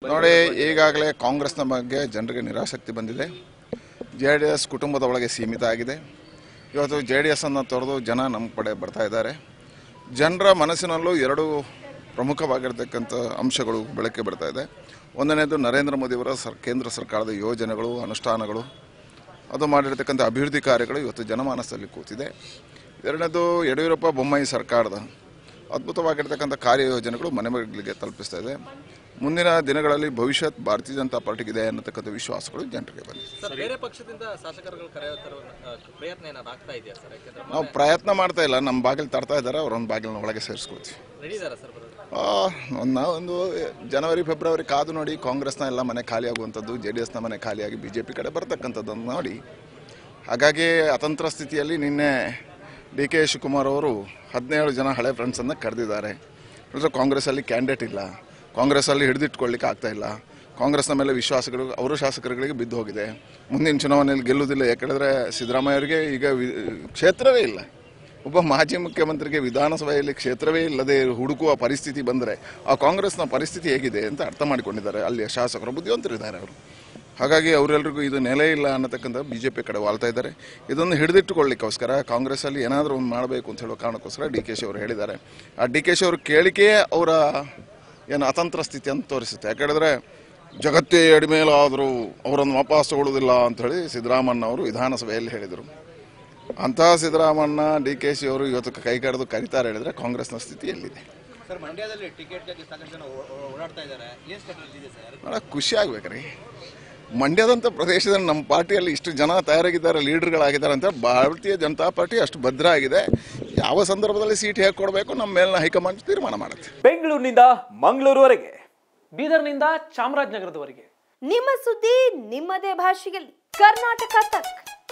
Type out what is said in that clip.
ನೋಡಿ ಈಗಾಗಲೇ ಕಾಂಗ್ರೆಸ್ನ ಬಗ್ಗೆ ಜನರಿಗೆ ನಿರಾಸಕ್ತಿ ಬಂದಿದೆ ಜೆ ಡಿ ಎಸ್ ಕುಟುಂಬದ ಒಳಗೆ ಸೀಮಿತ ಆಗಿದೆ ಇವತ್ತು ಜೆ ಡಿ ಎಸ್ ಅನ್ನು ತೊರೆದು ಜನ ನಮ್ಮ ಕಡೆ ಬರ್ತಾ ಇದ್ದಾರೆ ಜನರ ಮನಸ್ಸಿನಲ್ಲೂ ಎರಡು ಪ್ರಮುಖವಾಗಿರ್ತಕ್ಕಂಥ ಅಂಶಗಳು ಬೆಳಕಿಗೆ ಬರ್ತಾ ಇದೆ ಒಂದನೇದು ನರೇಂದ್ರ ಮೋದಿಯವರ ಸರ್ ಕೇಂದ್ರ ಸರ್ಕಾರದ ಯೋಜನೆಗಳು ಅನುಷ್ಠಾನಗಳು ಅದು ಮಾಡಿರ್ತಕ್ಕಂಥ ಅಭಿವೃದ್ಧಿ ಕಾರ್ಯಗಳು ಇವತ್ತು ಜನಮಾನಸದಲ್ಲಿ ಕೂತಿದೆ ಎರಡನೇದು ಯಡಿಯೂರಪ್ಪ ಬೊಮ್ಮಾಯಿ ಸರ್ಕಾರದ ಅದ್ಭುತವಾಗಿರ್ತಕ್ಕಂಥ ಕಾರ್ಯಯೋಜನೆಗಳು ಮನೆ ಮಗಳಿಗೆ ತಲುಪಿಸ್ತಾ ಇದೆ ಮುಂದಿನ ದಿನಗಳಲ್ಲಿ ಭವಿಷ್ಯತ್ ಭಾರತೀಯ ಜನತಾ ಪಾರ್ಟಿಗಿದೆ ಅನ್ನತಕ್ಕಂಥ ವಿಶ್ವಾಸಗಳು ಜನರಿಗೆ ಬಂದಿದೆ ಸರ್ ಬೇರೆ ಪಕ್ಷದಿಂದ ಶಾಸಕರುಗಳು ಕರೆಯೋ ಪ್ರಯತ್ನ ಏನಾದ್ರು ಆಗ್ತಾ ಇದೆಯಾ ಸರ್ ಯಾಕಂದ್ರೆ ನಾವು ಪ್ರಯತ್ನ ಮಾಡ್ತಾ ಇಲ್ಲ ನಮ್ಮ ಬಾಗಿಲು ತರ್ತಾ ಇದ್ದಾರೆ ಅವ್ರೊಂದು ಬಾಗಿಲಿನ ಒಳಗೆ ಸೇರಿಸ್ಕೋತೀವಿ ರೆಡಿ ಇದಾರಾ ಸರ್ ಬರೋದು ಆ, ಒಂದು ನಾವು ಒಂದು ಜನವರಿ ಫೆಬ್ರವರಿ ಕಾದು ನೋಡಿ ಕಾಂಗ್ರೆಸ್ನ ಎಲ್ಲ ಮನೆ ಖಾಲಿ ಆಗುವಂಥದ್ದು ಜೆ ಡಿ ಎಸ್ನ ಮನೆ ಖಾಲಿಯಾಗಿ ಬಿ ಜೆ ಪಿ ಕಡೆ ಬರ್ತಕ್ಕಂಥದ್ದನ್ನು ನೋಡಿ ಹಾಗಾಗಿ ಅತಂತ್ರ ಸ್ಥಿತಿಯಲ್ಲಿ ನಿನ್ನೆ ಡಿ ಕೆ ಶಿವಕುಮಾರ್ ಅವರು ಹದಿನೇಳು ಜನ ಹಳೆ ಫ್ರೆಂಡ್ಸನ್ನು ಕರೆದಿದ್ದಾರೆ ಅಂದರೆ ಕಾಂಗ್ರೆಸ್ಸಲ್ಲಿ ಕ್ಯಾಂಡಿಡೇಟ್ ಇಲ್ಲ ಕಾಂಗ್ರೆಸ್ಸಲ್ಲಿ ಹಿಡಿದಿಟ್ಕೊಳ್ಳಿಕ್ಕೆ ಆಗ್ತಾ ಇಲ್ಲ ಕಾಂಗ್ರೆಸ್ನ ಮೇಲೆ ವಿಶ್ವಾಸಗಳು ಅವರು ಶಾಸಕರುಗಳಿಗೆ ಬಿದ್ದು ಹೋಗಿದೆ ಮುಂದಿನ ಚುನಾವಣೆಯಲ್ಲಿ ಗೆಲ್ಲುವುದಿಲ್ಲ ಯಾಕಂದರೆ ಸಿದ್ದರಾಮಯ್ಯ ಅವರಿಗೆ ಈಗ ವಿ- ಕ್ಷೇತ್ರವೇ ಇಲ್ಲ ಒಬ್ಬ ಮಾಜಿ ಮುಖ್ಯಮಂತ್ರಿಗೆ ವಿಧಾನಸಭೆಯಲ್ಲಿ ಕ್ಷೇತ್ರವೇ ಇಲ್ಲದೆ ಹುಡುಕುವ ಪರಿಸ್ಥಿತಿ ಬಂದರೆ ಆ ಕಾಂಗ್ರೆಸ್ನ ಪರಿಸ್ಥಿತಿ ಹೇಗಿದೆ ಅಂತ ಅರ್ಥ ಮಾಡಿಕೊಂಡಿದ್ದಾರೆ ಅಲ್ಲಿಯ ಶಾಸಕರು ಬುದ್ಧಿವಂತರಿದ್ದಾರೆ ಅವರು ಹಾಗಾಗಿ ಅವರೆಲ್ಲರಿಗೂ ಇದು ನೆಲೆ ಇಲ್ಲ ಅನ್ನತಕ್ಕಂಥ ಬಿ ಜೆ ಪಿ ಕಡೆ ವಾಲ್ತಾ ಇದ್ದಾರೆ ಇದನ್ನು ಹಿಡಿದಿಟ್ಟುಕೊಳ್ಳಿಕ್ಕೋಸ್ಕರ ಕಾಂಗ್ರೆಸ್ಸಲ್ಲಿ ಏನಾದರೂ ಒಂದು ಮಾಡಬೇಕು ಅಂತ ಹೇಳೋ ಕಾರಣಕ್ಕೋಸ್ಕರ ಡಿ ಕೆ ಶಿ ಅವರು ಹೇಳಿದ್ದಾರೆ ಆ ಡಿ ಕೆ ಶಿ ಅವರು ಕೇಳಿಕೆಯೇ ಅವರ ಏನು ಅತಂತ್ರ ಸ್ಥಿತಿ ಅಂತ ತೋರಿಸುತ್ತೆ ಯಾಕಂದರೆ ಜಗತ್ತೇ ಅಡಿಮೇಲಾದರೂ ಅವರನ್ನು ವಾಪಸ್ ತಗೊಳ್ಳೋದಿಲ್ಲ ಅಂಥೇಳಿ ಸಿದ್ದರಾಮಣ್ಣ ಅವರು ವಿಧಾನಸಭೆಯಲ್ಲಿ ಹೇಳಿದರು ಅಂತಹ ಸಿದ್ದರಾಮಣ್ಣ ಡಿ ಕೆ ಶಿ ಅವರು ಇವತ್ತು ಕೈ ಕರೆದು ಕರೀತಾರೆ ಹೇಳಿದ್ರೆ ಕಾಂಗ್ರೆಸ್ನ ಸ್ಥಿತಿ ಎಲ್ಲಿದೆ ಸರ್ ಮಂಡ್ಯದಲ್ಲಿ ಟಿಕೆಟ್ಗಾಗಿ ಸಾಕಷ್ಟು ಜನ ಓ- ಓ- ಓಡಾಡ್ತಾ ಇದ್ದಾರೆ ಏನು ಸ್ಟೇಟಲ್ಲಿ ಇದೆ ಸರ್ ಭಾಳ ಖುಷಿ ಆಗ್ಬೇಕ್ರಿ ಮಂಡ್ಯದಂಥ ಪ್ರದೇಶದಲ್ಲಿ ನಮ್ಮ ಪಾರ್ಟಿಯಲ್ಲಿ ಇಷ್ಟು ಜನ ತಯಾರಾಗಿದ್ದಾರೆ ಲೀಡರ್ಗಳಾಗಿದ್ದಾರೆ ಅಂತ ಭಾರತೀಯ ಜನತಾ ಪಾರ್ಟಿ ಅಷ್ಟು ಭದ್ರ ಆಗಿದೆ ಯಾವ ಸಂದರ್ಭದಲ್ಲಿ ಸೀಟ್ ಹೇಗೆ ಕೊಡಬೇಕು ನಮ್ಮ ಮೇಲಿನ ಹೈಕಮಾಂಡ್ ತೀರ್ಮಾನ ಮಾಡುತ್ತೆ ಬೆಂಗಳೂರಿನಿಂದ ಮಂಗಳೂರುವರೆಗೆ ಬೀದರ್ನಿಂದ ಚಾಮರಾಜನಗರದವರೆಗೆ ನಿಮ್ಮ ಸುದ್ದಿ ನಿಮ್ಮದೇ ಭಾಷೆಯಲ್ಲಿ ಕರ್ನಾಟಕ ತಕ್